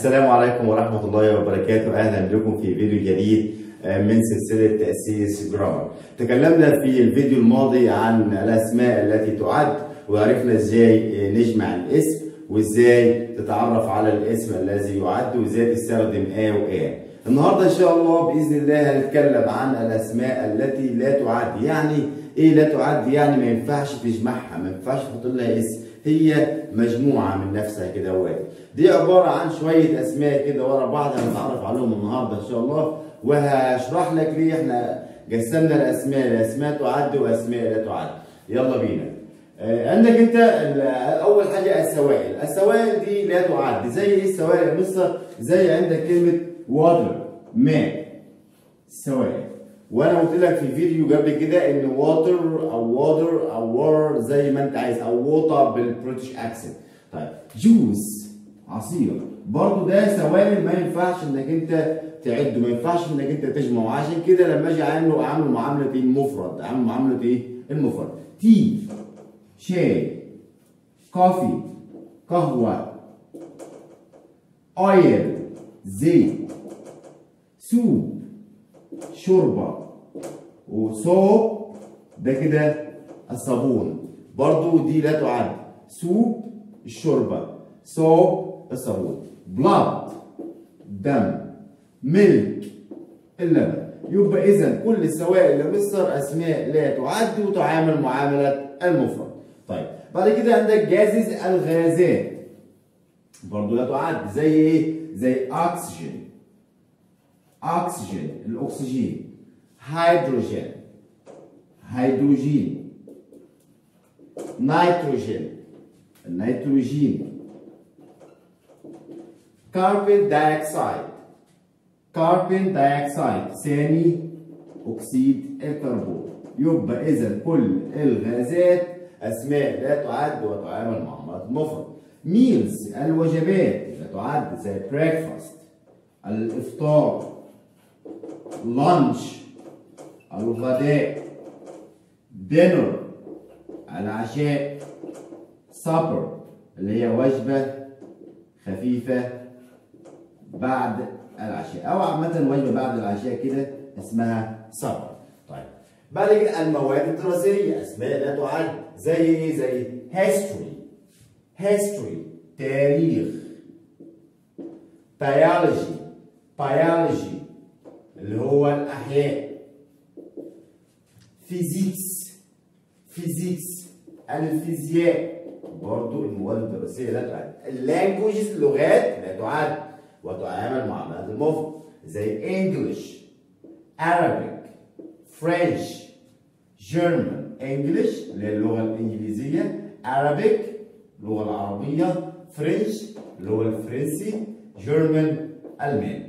السلام عليكم ورحمة الله وبركاته أهلا بكم في فيديو جديد من سلسلة تأسيس جرامر تكلمنا في الفيديو الماضي عن الأسماء التي تعد وعرفنا إزاي نجمع الاسم وإزاي تتعرف على الاسم الذي يعد وإزاي تستخدم آ وآ النهاردة إن شاء الله بإذن الله هنتكلم عن الأسماء التي لا تعد يعني إيه لا تعد يعني ما ينفعش تجمعها ما ينفعش تحط لها اسم هي مجموعة من نفسها كده واحد دي عبارة عن شوية أسماء كده ورا بعض هنتعرف عليهم النهاردة إن شاء الله وهشرح لك ليه إحنا قسمنا الأسماء لأسماء تعد وأسماء لا تعد يلا بينا آه عندك أنت أول حاجة السوائل السوائل دي لا تعد زي إيه السوائل يا مستر زي عندك كلمة water ماء سوائل وانا قلت لك في فيديو قبل كده ان واتر او واتر او وار زي ما انت عايز او ووتر بالبريتش اكسنت طيب جوس عصير برضو ده سوائل ما ينفعش انك انت تعده ما ينفعش انك انت تجمعه عشان كده لما اجي اعمله اعمل معامله ايه المفرد اعمل معامله ايه المفرد تي شاي كوفي قهوه اويل زيت سوب شوربه وصوب ده كده الصابون برضو دي لا تعد سوب الشوربه صوب الصابون بلاد دم ملك اللبن يبقى اذا كل السوائل اللي مصر اسماء لا تعد وتعامل معامله المفرد طيب بعد كده عندك جازز الغازات برضو لا تعد زي ايه زي اكسجين اكسجين الاكسجين هيدروجين هيدروجين نيتروجين النيتروجين كاربون دايوكسيد كاربون دايوكسيد ثاني اكسيد الكربون يبقى اذا كل الغازات اسماء لا تعد وتعامل معامله مفرد ميلز الوجبات لا تعد زي بريكفاست الافطار لانش الغداء دينر العشاء سابر اللي هي وجبة خفيفة بعد العشاء أو عامة وجبة بعد العشاء كده اسمها سابر طيب بعد كده المواد الدراسية أسماء لا تعد زي إيه زي history history تاريخ biology biology اللي هو الأحياء فيزيكس فيزيكس الفيزياء برضو المواد الدراسية لا تعد اللانجوجز اللغات لا تعد وتعامل معاملة المفرد زي انجلش Arabic فرنش جيرمان انجلش اللي هي اللغة الإنجليزية Arabic اللغة العربية فرنش اللغة الفرنسي جيرمان ألماني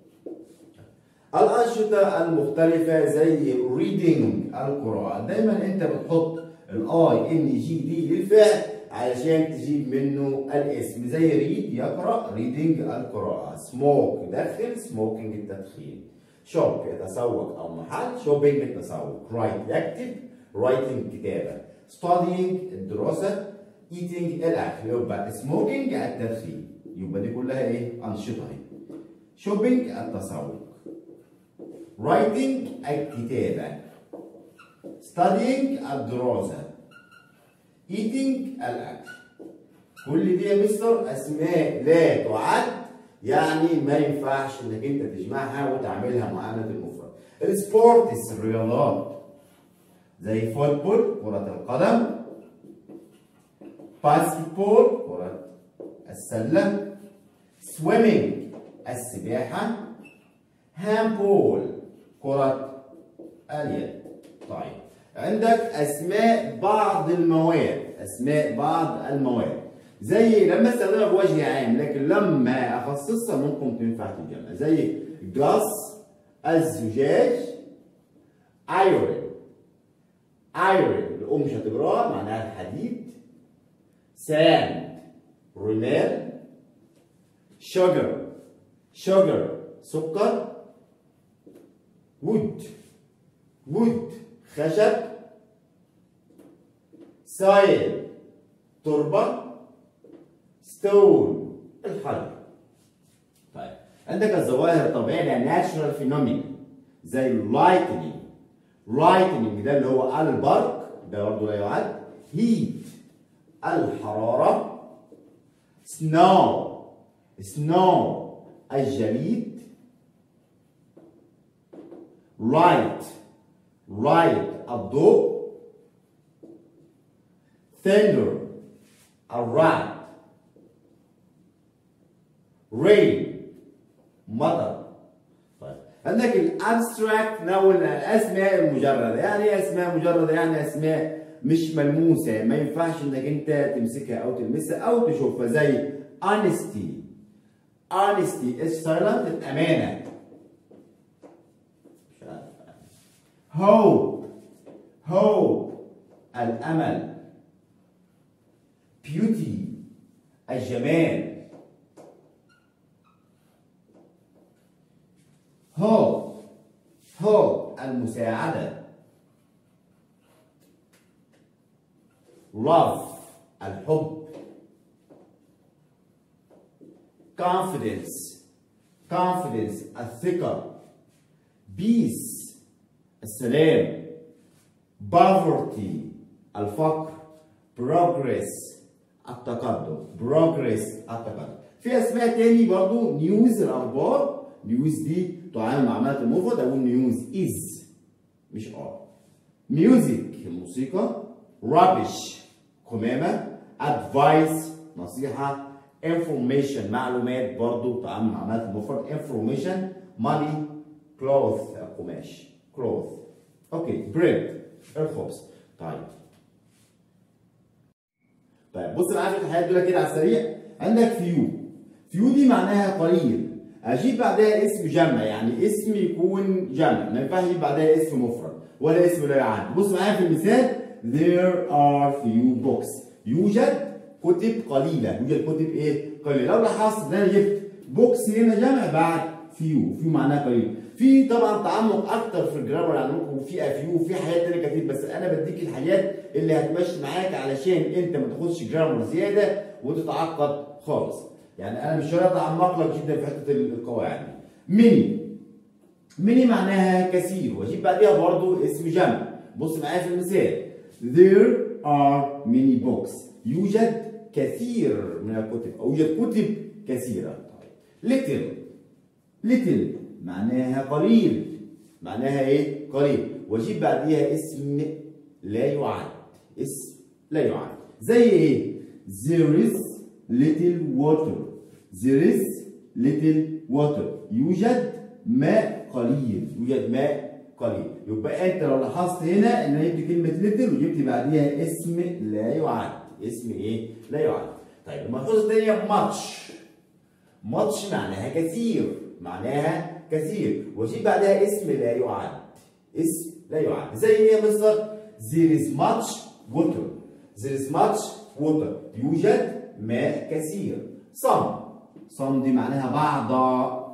الأنشطة المختلفة زي reading القراءة دايما أنت بتحط الاي ان جي دي للفعل علشان تجيب منه الاسم زي ريد يقرأ reading القراءة smoke يدخن smoking التدخين shop يتسوق أو محل shopping التسوق write يكتب writing كتابة studying الدراسة eating الأكل يبقى smoking التدخين يبقى دي كلها إيه أنشطة هي shopping التسوق writing الكتابة studying الدراسة eating الأكل كل دي يا مستر أسماء لا تعد يعني ما ينفعش إنك أنت تجمعها وتعملها معاملة المفرد السبورتس الرياضات زي فوتبول كرة القدم باسكتبول كرة السلة سويمينج السباحة هامبول كرة اليد طيب عندك اسماء بعض المواد اسماء بعض المواد زي لما استخدمها بوجه عام لكن لما اخصصها ممكن تنفع تتجمع زي جلاس الزجاج ايرون ايرون الام مش هتقراها معناها الحديد ساند رمال شجر شجر سكر وود وود خشب سايل تربة ستون الحجر عندك الظواهر الطبيعيه ناتشرال فينومينا زي اللايتنينج لايتنينج ده اللي هو البرق ده برضه لا يعد هيت الحراره سنو سنو الجليد رايت رايت الضوء thunder الرعد rain مطر طيب عندك الابستراكت نقول الاسماء المجرده يعني ايه اسماء مجرده يعني اسماء مش ملموسه ما ينفعش انك انت تمسكها او تلمسها او تشوفها زي honesty honesty is silent الامانه مش عارف. hope hope الامل beauty الجمال hope hope المساعدة love الحب confidence confidence الثقة peace السلام poverty الفقر progress التقدم progress التقدم في اسماء تاني برضو نيوز الاخبار نيوز دي تعامل مع عملة المفرد اقول نيوز از مش ار ميوزك الموسيقى rubbish قمامة advice نصيحة information معلومات برضو تعامل مع عملة المفرد information money cloth قماش cloth اوكي bread الخبز طيب طيب بص معايا في الحاجات دول كده على السريع عندك فيو فيو دي معناها قليل اجيب بعدها اسم جمع يعني اسم يكون جمع ما ينفعش اجيب بعدها اسم مفرد ولا اسم لا يعد بص معايا في المثال there are few books يوجد كتب قليله يوجد كتب ايه قليله لو لاحظت ان انا جبت بوكس هنا جمع بعد فيو فيو معناها قليل في طبعا تعمق اكتر في الجرامر يعني ممكن في افيو وفي حاجات تانية كتير بس انا بديك الحاجات اللي هتمشي معاك علشان انت ما تاخدش جرامر زياده وتتعقد خالص يعني انا مش هتعمق لك جدا في حته القواعد دي ميني ميني معناها كثير واجيب بعديها برضو اسم جمع بص معايا في المثال there are many books يوجد كثير من الكتب او يوجد كتب كثيره little little معناها قليل معناها ايه قليل واجيب بعديها اسم لا يعد اسم لا يعد زي ايه there is little water there is little water يوجد ماء قليل يوجد ماء قليل يبقى انت لو لاحظت هنا ان انا جبت كلمه little وجبت بعديها اسم لا يعد اسم ايه لا يعد طيب الملحوظه الثانيه much much معناها كثير معناها كثير واجيب بعدها اسم لا يعد اسم لا يعد زي ايه يا مستر there is much water there is much water يوجد ماء كثير some some دي معناها بعض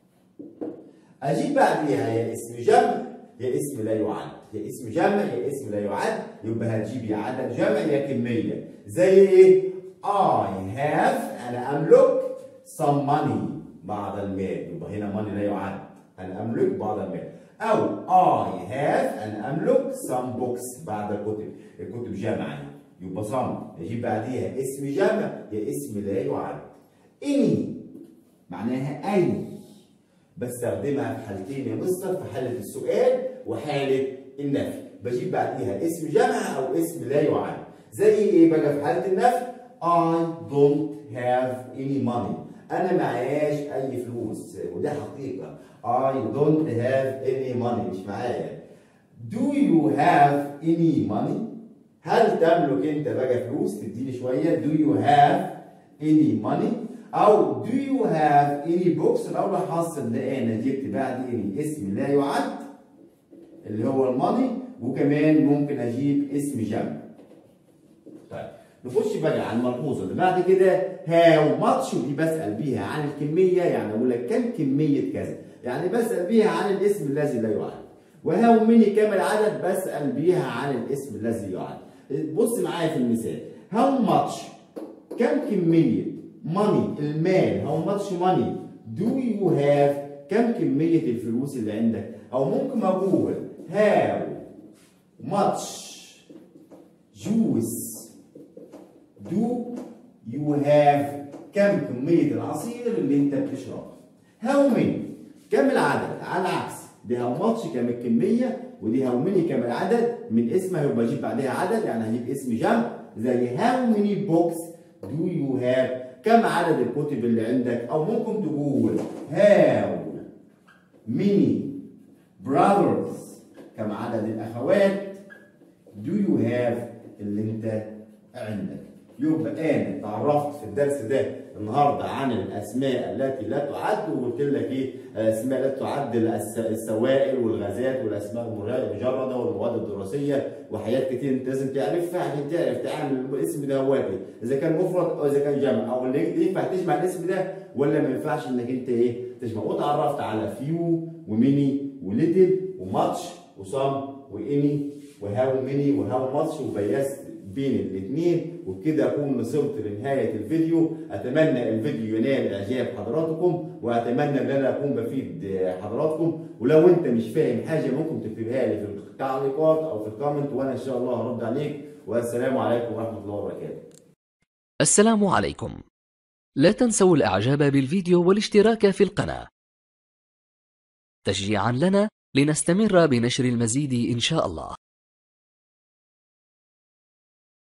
اجيب بعديها يا اسم جمع يا اسم لا يعد يا اسم جمع يا اسم لا يعد يبقى هتجيب يا عدد جمع يا كميه زي ايه I have انا املك some money بعض المال يبقى هنا money لا يعد انا املك بعض المال او I have انا املك some books بعض الكتب الكتب جمع يبقى some يجيب بعديها اسم جمع يا اسم لا يعد any معناها اي بستخدمها في حالتين يا مستر في حاله السؤال وحاله النفي بجيب بعديها اسم جمع او اسم لا يعد زي ايه بقى في حاله النفي I don't have any money انا معياش اي فلوس وده حقيقه I don't have any money مش معايا Do you have any money هل تملك انت بقى فلوس تديني شويه Do you have any money او do you have any books لو لاحظت ان انا جبت بعد any اسم لا يعد اللي هو الماني وكمان ممكن اجيب اسم جمع طيب نخش بقى على الملحوظه اللي بعد كده هاو ماتش ودي بسال بيها عن الكميه يعني اقول لك كم كميه كذا يعني بسال بيها عن الاسم الذي لا يعد وهاو ميني كم العدد بسال بيها عن الاسم الذي يعد بص معايا في المثال هاو ماتش كم كميه ماني المال هاو ماتش ماني do you have كم كمية الفلوس اللي عندك أو ممكن أقول how much juice do you have كم كمية العصير اللي أنت بتشربه how many كم العدد على العكس دي how much كم الكمية ودي how many كم العدد من اسمها يبقى اجيب بعدها عدد يعني هجيب اسم جمع زي how many books do you have كم عدد الكتب اللي عندك او ممكن تقول how many brothers كم عدد الاخوات do you have اللي انت عندك يبقى انا اتعرفت في الدرس ده النهارده عن الاسماء التي لا تعد وقلت لك ايه الاسماء لا تعد الس- السوائل والغازات والاسماء المجرده والمواد الدراسيه وحاجات كتير انت لازم تعرفها عشان تعرف تعمل الاسم ده هو ايه اذا كان مفرد او اذا كان جمع او اللي ينفع تجمع الاسم ده ولا ما ينفعش انك انت ايه تجمع واتعرفت على فيو وميني وليتل وماتش وسام واني وهاو ميني وهاو ماتش وبيست بين الاثنين وبكده اكون وصلت لنهايه الفيديو اتمنى الفيديو ينال اعجاب حضراتكم واتمنى ان انا اكون بفيد حضراتكم ولو انت مش فاهم حاجه ممكن تكتبها لي في التعليقات او في الكومنت وانا ان شاء الله هرد عليك والسلام عليكم ورحمه الله وبركاته السلام عليكم لا تنسوا الاعجاب بالفيديو والاشتراك في القناة تشجيعا لنا لنستمر بنشر المزيد ان شاء الله